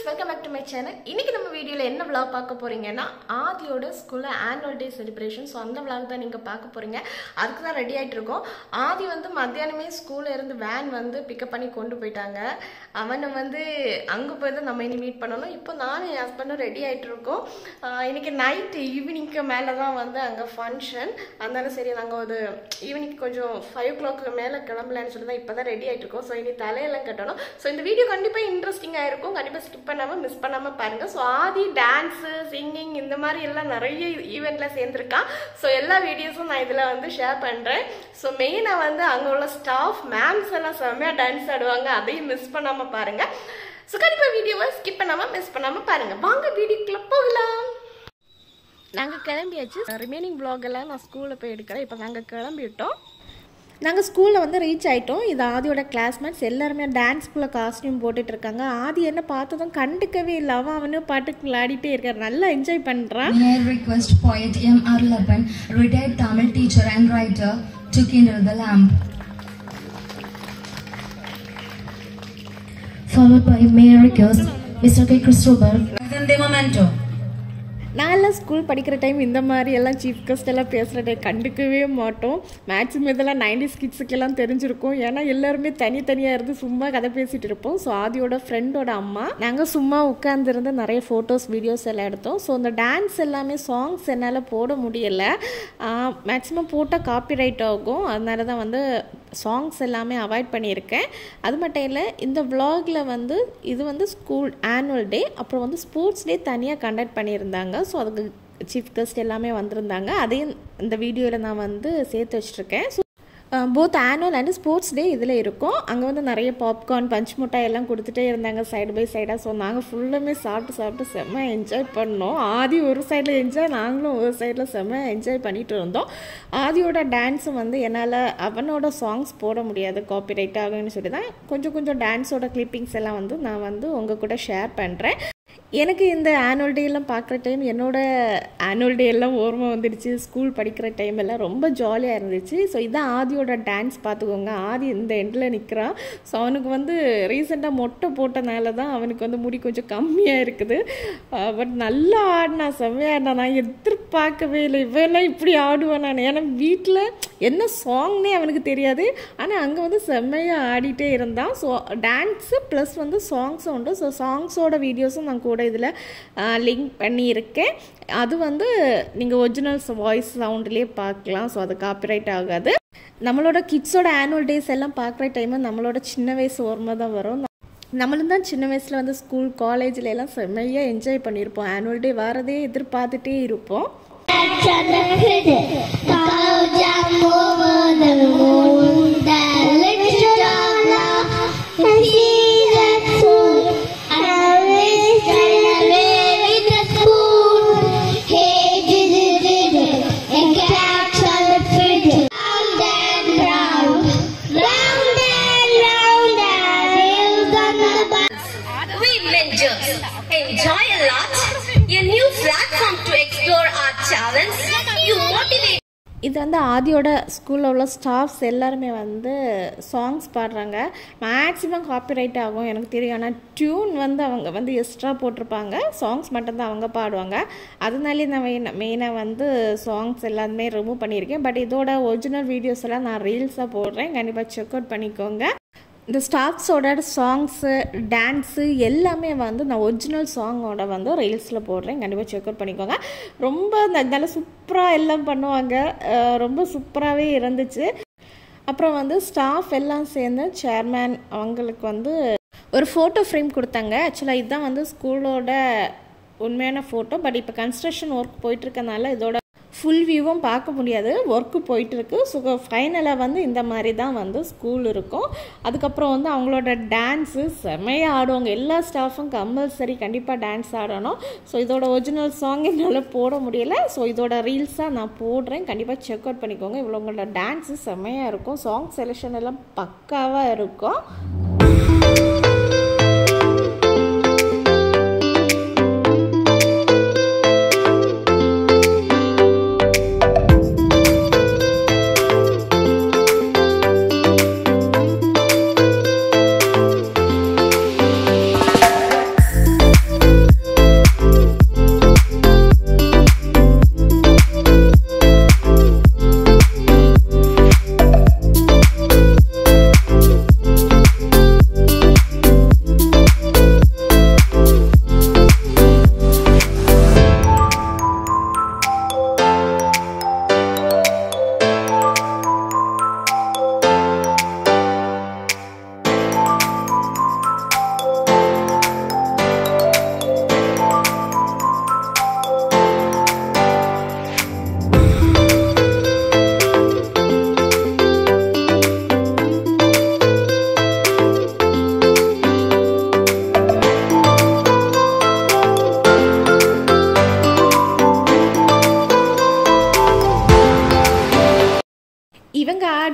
Welcome back to my channel இன்னைக்கு நம்ம வீடியோவில் என்ன vlog பார்க்க போறீங்கன்னா ஆதியோட ஸ்கூலில் ஆனுவல் டே செலிப்ரேஷன் ஸோ அந்த vlog தான் நீங்கள் பார்க்க போறீங்க அதுக்கு தான் ரெடி ஆகிட்டு இருக்கோம் ஆதி வந்து மத்தியானமே ஸ்கூல்ல இருந்து வேன் வந்து பிக்கப் பண்ணி கொண்டு போயிட்டாங்க அவனை வந்து அங்கே போய் தான் நம்ம இனி மீட் பண்ணணும் இப்போ நானும் என் ஹஸ்பண்டும் ரெடி ஆகிட்டு இருக்கோம் ஆஹ் இன்னைக்கு நைட் ஈவினிங்க்கு மேலே தான் வந்து அங்கே ஃபங்க்ஷன் அதனால சரி நாங்கள் ஒரு ஈவினிங் கொஞ்சம் ஃபைவ் ஓ கிளாக்கு மேலே கிளம்பலான்னு சொல்லி தான் இப்போ தான் ரெடி ஆகிட்டு இருக்கோம் ஸோ இனி தலையெல்லாம் கட்டணும் ஸோ இந்த வீடியோ கண்டிப்பாக இன்ட்ரெஸ்டிங்காக இருக்கும் கண்டிப்பாக ஸ்கிப் பண்ணாமல் மிஸ் பண்ணாமல் பாருங்கள் ஸோ ஆதி டான்ஸு சிங்கிங் இந்த மாதிரி எல்லாம் நிறைய ஈவெண்ட்டில் சேர்ந்துருக்கான் ஸோ எல்லா வீடியோஸும் நான் இதில் வந்து ஷேர் பண்ணுறேன் ஸோ மெயினாக வந்து அங்கே உள்ள ஸ்டாஃப் மேம்ஸ் எல்லாம் செம்மையாக டான்ஸ் ஆடுவாங்க அதையும் மிஸ் பண்ணாமல் பாருங்கள் ஸோ கண்டிப்பாக வீடியோவை ஸ்கிப் பண்ணாமல் மிஸ் பண்ணாமல் பாருங்கள் வாங்க வீடியோக்குள்ளே போகலாம் நாங்கள் கிளம்பியாச்சு ரிமைனிங் vlog எல்லாம் நான் ஸ்கூலில் போய் எடுக்கிறேன் இப்போ நாங்கள் கிளம்பிட்டோம் நாங்கள் ஸ்கூலில் வந்து ரீச் ஆகிட்டோம் இது ஆதியோட கிளாஸ்மேட்ஸ் எல்லாருமே டான்ஸ்குள்ளே காஸ்டியூம் போட்டுட்டு இருக்காங்க ஆதி என்ன பார்த்ததும் கண்டுக்கவே இல்லை அவன் அவனும் பாட்டுக்கு விளையாடிட்டே இருக்கார் நல்லா என்ஜாய் பண்ணுறான் May I request poet M. R. Lapan, retired Tamil teacher and writer, to kindle the lamp. followed by May I request Mr. K. Christopher Then the memento. நான்லாம் ஸ்கூல் படிக்கிற டைம் இந்த மாதிரி எல்லாம் சீஃப் கெஸ்ட் எல்லாம் பேசுகிற time கண்டுக்கவே மாட்டோம் maximum இதெல்லாம் நைன்டிஸ் கிட்ஸுக்கெல்லாம் தெரிஞ்சிருக்கும் ஏன்னா எல்லாருமே தனித்தனியாக இருந்து சும்மா கதை பேசிகிட்டு இருப்போம் ஸோ ஆதியோட ஃப்ரெண்டோட அம்மா நாங்கள் சும்மா உட்காந்துருந்து நிறைய ஃபோட்டோஸ் வீடியோஸ் எல்லாம் எடுத்தோம் ஸோ அந்த டான்ஸ் எல்லாமே சாங்ஸ் என்னால் போட முடியலை மேக்ஸிமம் போட்டால் காப்பி ரைட் ஆகும் அதனால தான் வந்து சாங்ஸ் எல்லாமே அவாய்ட் பண்ணியிருக்கேன் அது மட்டும் இல்லை இந்த vlogல வந்து இது வந்து ஸ்கூல் ஆனுவல் டே அப்புறம் வந்து ஸ்போர்ட்ஸ் டே தனியாக கண்டக்ட் பண்ணியிருந்தாங்க ஸோ அதுக்கு சீஃப் கெஸ்ட் எல்லாமே வந்திருந்தாங்க அதையும் இந்த வீடியோவில் நான் வந்து சேர்த்து வச்சுருக்கேன் so both annual and sports day இதில் இருக்கும் அங்கே வந்து நிறைய பாப்கார்ன் பஞ்ச் மிட்டாய் எல்லாம் கொடுத்துட்டே இருந்தாங்க சைடு பை சைடாக ஸோ நாங்கள் ஃபுல்லுமே சாப்பிட்டு சாப்பிட்டு செம்ம என்ஜாய் பண்ணோம் ஆதி ஒரு சைடில் என்ஜாய் நாங்களும் ஒரு சைடில் செம்ம என்ஜாய் பண்ணிட்டு இருந்தோம் ஆதியோட டான்ஸும் வந்து என்னால் அவனோட சாங்ஸ் போட முடியாது காப்பி ரைட் ஆகுன்னு சொல்லி தான் கொஞ்சம் கொஞ்சம் டான்ஸோட கிளிப்பிங்ஸ் எல்லாம் வந்து நான் வந்து உங்கள் கூட ஷேர் பண்ணுறேன் எனக்கு இந்த ஆனுவல் டே எல்லாம் பார்க்குற டைம் என்னோட ஆனுவல் டே எல்லாம் ஓர்மை வந்துடுச்சு ஸ்கூல் படிக்கிற டைம் எல்லாம் ரொம்ப ஜாலியாக இருந்துச்சு ஸோ இதான் ஆதியோட டான்ஸ் பார்த்துக்கோங்க ஆதி இந்த எண்டில் நிற்கிறான் ஸோ அவனுக்கு வந்து ரீசெண்டாக மொட்டை போட்டனால தான் அவனுக்கு வந்து முடி கொஞ்சம் கம்மியாக இருக்குது பட் நல்லா ஆடினா செம்மையாக ஆடினா நான் எதிர்பார்க்கவே இல்லை இவெல்லாம் இப்படி ஆடுவேன் நான் ஏன்னா வீட்டில் என்ன சாங்னே அவனுக்கு தெரியாது ஆனால் அங்கே வந்து செம்மையாக ஆடிட்டே இருந்தான் ஸோ டான்ஸு ப்ளஸ் வந்து சாங்ஸும் உண்டு ஸோ சாங்ஸோட வீடியோஸும் நான் கூட இதில் லிங்க் பண்ணியிருக்கேன் அது வந்து நீங்கள் ஒரிஜினல்ஸ் வாய்ஸ் சவுண்ட்லேயே பார்க்கலாம் ஸோ அது காப்பிரைட் ஆகாது நம்மளோட கிட்ஸோட ஆனுவல் டேஸ் எல்லாம் பார்க்குற டைமு நம்மளோட சின்ன வயசு ஓர்மை தான் வரும் நம்மளும் தான் சின்ன வயசில் வந்து ஸ்கூல் காலேஜில் எல்லாம் செம்மையாக என்ஜாய் பண்ணியிருப்போம் ஆனுவல் டே வரதே எதிர்பார்த்துட்டே இருப்போம் Go jump over the moon that looks to and see that soon. I wish I away with a spoon. Hey, did it, did it, and catch on the fiddle. Round and round, round and round, and hills on the bar. We Mangers enjoy a lot. A new platform to explore our talents. You motivate. இது வந்து ஆதியோட ஸ்கூலில் உள்ள staffs எல்லாருமே வந்து songs பாடுறாங்க maximum copyright ஆகும் எனக்கு தெரியும் ஆனால் டியூன் வந்து அவங்க வந்து எக்ஸ்ட்ரா போட்டிருப்பாங்க சாங்ஸ் மட்டும்தான் அவங்க பாடுவாங்க அதனாலே நான் மெயின் மெயினாக வந்து சாங்ஸ் எல்லாமே ரிமூவ் பண்ணியிருக்கேன் பட் இதோட ஒரிஜினல் வீடியோஸ் எல்லாம் நான் ரீல்ஸாக போடுறேன் கண்டிப்பாக செக் அவுட் பண்ணிக்கோங்க இந்த ஸ்டாஃப்ஸோட சாங்ஸு டான்ஸு எல்லாமே வந்து நான் ஒரிஜினல் சாங்கோட வந்து ரீல்ஸில் போடுறேன் கண்டிப்பாக செக் அவுட் பண்ணிக்கோங்க ரொம்ப ந- நல்லா சூப்பராக எல்லாம் பண்ணுவாங்க அஹ் ரொம்ப சூப்பராகவே இருந்துச்சு அப்புறம் வந்து ஸ்டாஃப் எல்லாம் சேர்ந்து சேர்மேன் அவங்களுக்கு வந்து ஒரு ஃபோட்டோ ஃப்ரேம் கொடுத்தாங்க ஆக்சுவலாக இதுதான் வந்து ஸ்கூலோட உண்மையான ஃபோட்டோ பட் இப்போ கன்ஸ்ட்ரக்ஷன் ஒர்க் போயிட்டுருக்கனால இதோட ஃபுல் வியூவும் பார்க்க முடியாது ஒர்க்கு போயிட்டுருக்கு ஸோ ஃபைனலாக வந்து இந்த மாதிரி தான் வந்து ஸ்கூல் இருக்கும் அதுக்கப்புறம் வந்து அவங்களோட டான்ஸு செம்மையாக ஆடுவாங்க எல்லா ஸ்டாஃபும் கம்பல்சரி கண்டிப்பாக டான்ஸ் ஆடணும் ஸோ இதோட ஒரிஜினல் சாங் என்னால் போட முடியல ஸோ இதோட ரீல்ஸாக நான் போடுறேன் கண்டிப்பாக செக் அவுட் பண்ணிக்கோங்க இவ்வளோங்களோட டான்ஸு செம்மையாக இருக்கும் சாங் செலெக்ஷன் எல்லாம் பக்காவாக இருக்கும்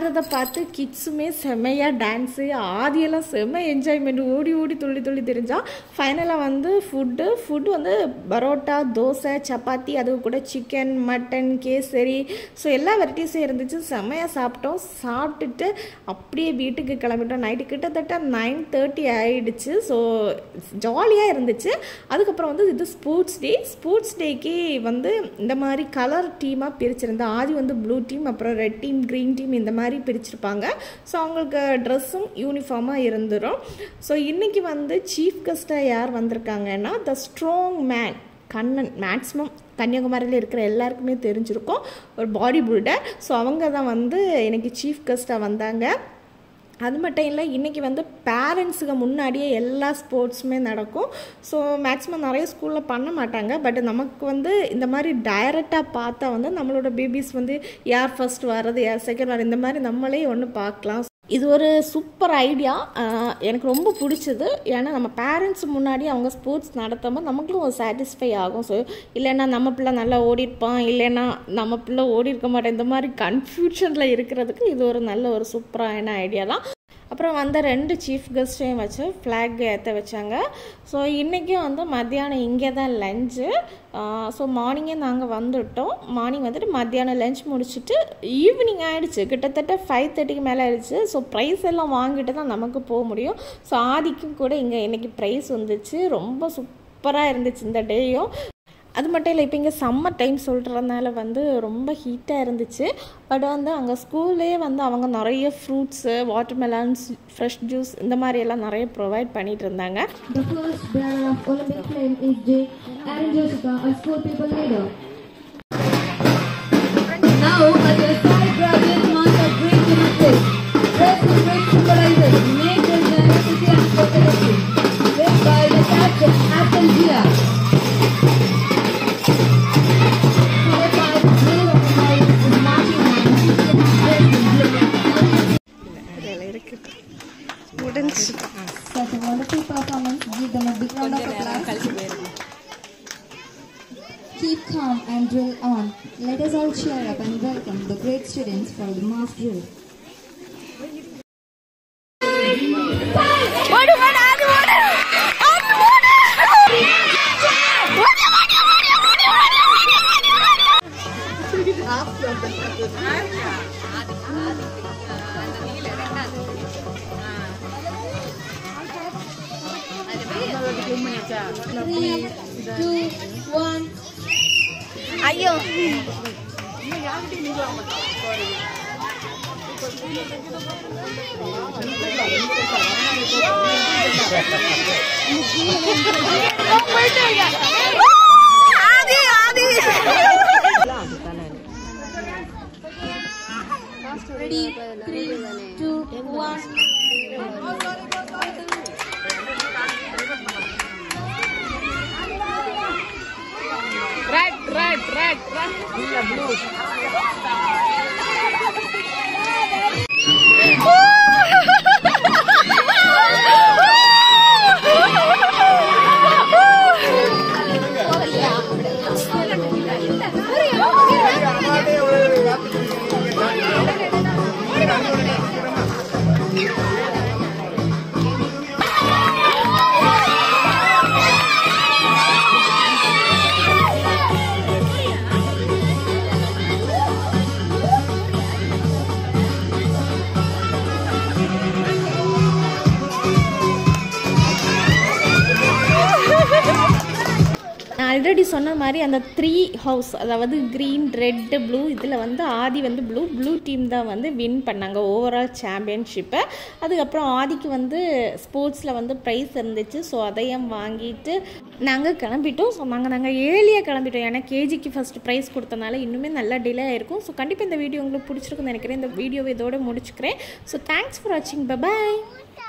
ஆடுறத பார்த்து கிட்ஸுமே செம்மையாக டான்ஸு ஆதியெல்லாம் செம்ம என்ஜாய்மெண்ட் ஓடி ஓடி துள்ளி துள்ளி தெரிஞ்சா ஃபைனலாக வந்து ஃபுட்டு ஃபுட்டு வந்து பரோட்டா தோசை சப்பாத்தி அது கூட சிக்கன் மட்டன் கேசரி ஸோ எல்லா வெரைட்டிஸும் இருந்துச்சு செம்மையாக சாப்பிட்டோம் சாப்பிட்டுட்டு அப்படியே வீட்டுக்கு கிளம்பிட்டோம் நைட்டு கிட்டத்தட்ட நைன் தேர்ட்டி ஆயிடுச்சு ஸோ ஜாலியாக இருந்துச்சு அதுக்கப்புறம் வந்து இது ஸ்போர்ட்ஸ் டே ஸ்போர்ட்ஸ் டேக்கு வந்து இந்த மாதிரி கலர் டீமாக பிரிச்சிருந்தா ஆதி வந்து ப்ளூ டீம் அப்புறம் ரெட் டீம் க்ரீன் டீம் இந்த மாதிரி பிரிச்சிருப்பாங்க ஸோ அவங்களுக்கு ட்ரெஸ்ஸும் யூனிஃபார்மாக இருந்துடும் ஸோ இன்றைக்கி வந்து சீஃப் கெஸ்ட்டாக யார் வந்திருக்காங்கன்னா the strong man Kannan maximum கன்னியாகுமரியில் இருக்கிற எல்லாருக்குமே தெரிஞ்சிருக்கும் ஒரு பாடி பில்டர் ஸோ அவங்க தான் வந்து எனக்கு சீஃப் கெஸ்ட்டாக வந்தாங்க அது மட்டும் இல்லை இன்றைக்கி வந்து பேரண்ட்ஸுக்கு முன்னாடியே எல்லா ஸ்போர்ட்ஸுமே நடக்கும் ஸோ மேக்ஸிமம் நிறைய ஸ்கூலில் பண்ண மாட்டாங்க பட் நமக்கு வந்து இந்த மாதிரி டைரெக்டாக பார்த்தா வந்து நம்மளோட பேபிஸ் வந்து யார் ஃபர்ஸ்ட் வர்றது யார் செகண்ட் வர்றது இந்த மாதிரி நம்மளே ஒன்று பார்க்கலாம் இது ஒரு சூப்பர் ஐடியா எனக்கு ரொம்ப பிடிச்சது ஏன்னா நம்ம பேரண்ட்ஸ் முன்னாடி அவங்க ஸ்போர்ட்ஸ் நடத்தும்போது நமக்கும் ஒரு சாட்டிஸ்ஃபை ஆகும் ஸோ இல்லைன்னா நம்ம பிள்ளை நல்லா ஓடிருப்பான் இல்லைன்னா நம்ம பிள்ளை ஓடி இருக்க மாட்டேன் இந்த மாதிரி கன்ஃபியூஷனில் இருக்கிறதுக்கு இது ஒரு நல்ல ஒரு சூப்பரான ஐடியா தான் அப்புறம் வந்த ரெண்டு சீஃப் கெஸ்ட்டையும் வச்சு ஃப்ளாக் ஏற்ற வச்சாங்க ஸோ இன்றைக்கும் வந்து மத்தியானம் இங்கே தான் லஞ்சு ஸோ மார்னிங்கே நாங்கள் வந்துவிட்டோம் மார்னிங் வந்துட்டு மத்தியானம் லஞ்ச் முடிச்சுட்டு ஈவினிங் ஆகிடுச்சு கிட்டத்தட்ட ஃபைவ் தேர்ட்டிக்கு மேலே ஆயிடுச்சு ஸோ ப்ரைஸ் எல்லாம் வாங்கிட்டு தான் நமக்கு போக முடியும் ஸோ ஆதிக்கும் கூட இங்கே இன்றைக்கி ப்ரைஸ் வந்துச்சு ரொம்ப சூப்பராக இருந்துச்சு இந்த டேயும் அது மட்டும் இல்லை இப்போ இங்கே சம்மர் டைம் சொல்கிறதுனால வந்து ரொம்ப ஹீட்டாக இருந்துச்சு பட் வந்து அங்கே ஸ்கூல்லே வந்து அவங்க நிறைய ஃப்ரூட்ஸு வாட்டர்மெலன்ஸ் ஃப்ரெஷ் ஜூஸ் இந்த மாதிரி எல்லாம் நிறைய ப்ரொவைட் பண்ணிட்டு இருந்தாங்க The first bearer of Olympic flame is J. Aaron Josepha, a school people leader. Now, as a side graduate march of great gymnastics, dressed in great symbolizes nature, generosity and fertility, led by the captain, Apple Gia. Followed by the drill of the night with marching band, dressed in blue. Such a wonderful performance. Give them a big round of applause. Keep calm and drill on. Let us all cheer up and welcome the great students for the mass drill. Three, two, one. Ready? Three, two, one. நான் already சொன்ன மாதிரி அந்த three house அதாவது green red blue இதில் வந்து ஆதி வந்து blue blue team தான் வந்து வின் பண்ணாங்க ஓவரால் சாம்பியன்ஷிப்பை அதுக்கப்புறம் ஆதிக்கு வந்து ஸ்போர்ட்ஸில் வந்து ப்ரைஸ் இருந்துச்சு ஸோ அதையும் வாங்கிட்டு நாங்கள் கிளம்பிட்டோம் ஸோ நாங்கள் நாங்கள் ஏர்லியாக கிளம்பிட்டோம் ஏன்னா கேஜிக்கு ஃபஸ்ட்டு ப்ரைஸ் கொடுத்தனால இன்னுமே நல்லா டிலே ஆயிருக்கும் ஸோ கண்டிப்பாக இந்த வீடியோ உங்களுக்கு பிடிச்சிருக்குன்னு நினைக்கிறேன் இந்த வீடியோவை இதோட முடிச்சுக்கிறேன் ஸோ தேங்க்ஸ் ஃபார் வாட்சிங் பபாய்